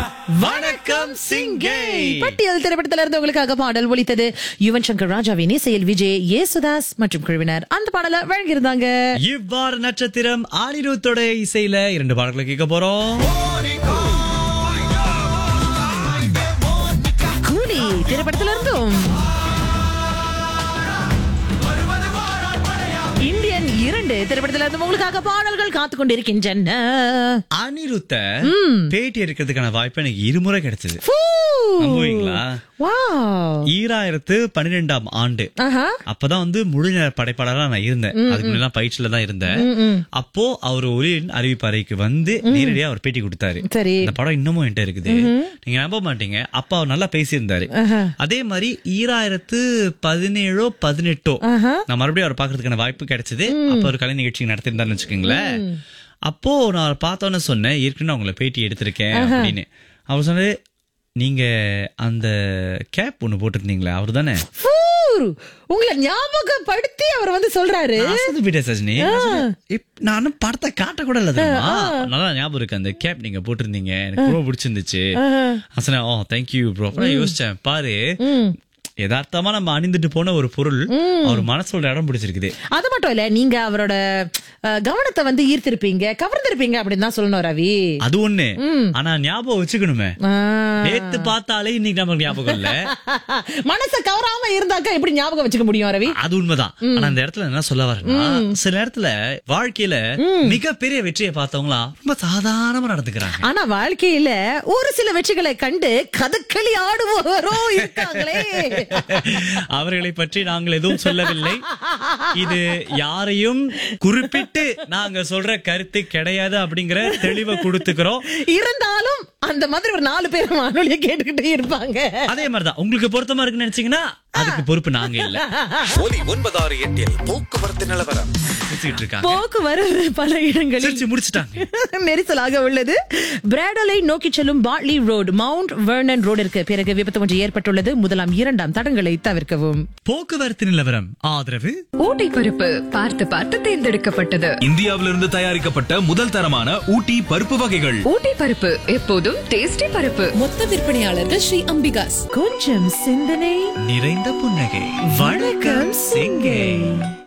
வணக்கம் சிங்கை பட்டியல் திரைப்படத்துல இருந்து உங்களுக்காக பாடல் ஒலித்தது யுவன் சங்கர் ராஜாவின் இசையில் விஜய் யேசுதாஸ் மற்றும் குழுவினர் அந்த பாடலை வழங்கியிருந்தாங்க இவ்வாறு நட்சத்திரம் ஆனிருத்தோட இசையில இரண்டு பாடல்களை கேட்க போறோம் கூலி திரைப்படத்துல இருந்தும் இந்தியன் இரண்டு திரைப்படத்துல இருந்து உங்களுக்காக பாடல்கள் காத்து கொண்டிருக்கின்றன அனிருத்த பேட்டி எடுக்கிறதுக்கான வாய்ப்பு எனக்கு இருமுறை கிடைச்சது ஃபூ. நம்புவீங்களா வாவ். ஈராயிரத்து பன்னிரெண்டாம் ஆண்டு ஆஹா. அப்பதான் வந்து முழு நேர படைப்பாளரா நான் இருந்தேன் அதுக்கு முன்னாடி பயிற்சியில தான் இருந்தேன் அப்போ அவர் ஒளியின் அறிவிப்பறைக்கு வந்து நேரடியா அவர் பேட்டி கொடுத்தாரு சரி இந்த படம் இன்னமும் என்கிட்ட இருக்குது நீங்க நம்ப மாட்டீங்க அப்பா அவர் நல்லா பேசியிருந்தாரு அதே மாதிரி ஈராயிரத்து பதினேழோ பதினெட்டோ நான் மறுபடியும் அவர் பாக்குறதுக்கான வாய்ப்பு கிடைச்சது அப்ப ஒரு கலை நிகழ்ச்சி நடத்திருந்தாருன்னு வச்சுக்கோங்களேன் அப்போ நான் அவரை பார்த்தோன்னே சொன்னேன் ஏற்கனவே உங்களை பேட்டி எடுத்திருக்கேன் அப்படின்னு அவர் சொன்னாரு நீங்க அந்த கேப் ஒண்ணு போட்டிருந்தீங்களே அவர் தானே ஃபூ. உங்களை ஞாபகப்படுத்தி அவர் வந்து சொல்றாரு சஜினி நானும் படத்தை காட்ட கூட இல்ல தெரியுமா நல்லா ஞாபகம் இருக்கு அந்த கேப் நீங்க போட்டிருந்தீங்க எனக்கு ரொம்ப பிடிச்சிருந்துச்சு நான் சொன்னேன் ஓ தேங்க்யூ ப்ரோ அப்புறம் யோசிச்சேன் பாரு யதார்த்தமா நம்ம அணிந்துட்டு போன ஒரு பொருள் அவர் மனசோட இடம் பிடிச்சிருக்குது அது மட்டும் இல்ல நீங்க அவரோட அஹ், கவனத்தை வந்து ஈர்த்திருப்பீங்க கவர்ந்திருப்பீங்க அப்படின்னு தான் சொல்லணும் ரவி அது ஒண்ணு ஆனா ஞாபகம் வச்சுக்கணுமே ஆ. நேத்து பார்த்தாலே இன்னைக்கு நமக்கு ஞாபகம் இல்ல மனச கவராம இருந்தாக்கா எப்படி ஞாபகம் வச்சுக்க முடியும் ரவி அது உண்மைதான் ஆனா அந்த இடத்துல என்ன சொல்ல வரேன்னா சில நேரத்துல வாழ்க்கையில மிகப்பெரிய வெற்றியை பார்த்தவங்களா ரொம்ப சாதாரணமா நடந்துக்கிறாங்க ஆனா வாழ்க்கையில ஒரு சில வெற்றிகளை கண்டு கதக்களி ஆடுவோரோ இருக்காங்களே அவர்களை பற்றி நாங்கள் எதுவும் சொல்லவில்லை இது யாரையும் குறிப்பிட்டு நாங்க சொல்ற கருத்து கிடையாது அப்படிங்கிற தெளிவை கொடுத்துக்கிறோம் இருந்தாலும் அந்த மாதிரி ஒரு நாலு பேர் வானொலியை கேட்டுக்கிட்டே இருப்பாங்க அதே மாதிரிதான் உங்களுக்கு பொருத்தமா இருக்குன்னு நினைச்சீங்கன்னா அதுக்கு பொறுப்பு நாங்க இல்ல ஒலி ஒன்பதாறு எட்டில் போக்குவரத்து நிலவரம் பேசிட்டு இருக்காங்க போக்குவரத்து பல இடங்களில் சிரிச்சு முடிச்சிட்டாங்க நெரிசலாக உள்ளது பிராடலை நோக்கி செல்லும் பாட்லி ரோடு மவுண்ட் வெர்னன் ரோடிற்கு பிறகு விபத்து ஒன்று ஏற்பட்டுள்ளது முதலாம் இரண்டாம் தடங்களை தவிர்க்கவும் போக்குவரத்து நிலவரம் ஆதரவு ஊட்டி பருப்பு பார்த்து பார்த்து தேர்ந்தெடுக்கப்பட்டது இந்தியாவிலிருந்து தயாரிக்கப்பட்ட முதல் தரமான ஊட்டி பருப்பு வகைகள் ஊட்டி பருப்பு எப்போதும் டேஸ்டி பருப்பு மொத்த விற்பனையாளர்கள் ஸ்ரீ அம்பிகாஸ் கொஞ்சம் சிந்தனை நிறைந்த புன்னகை வணக்கம் சிங்கை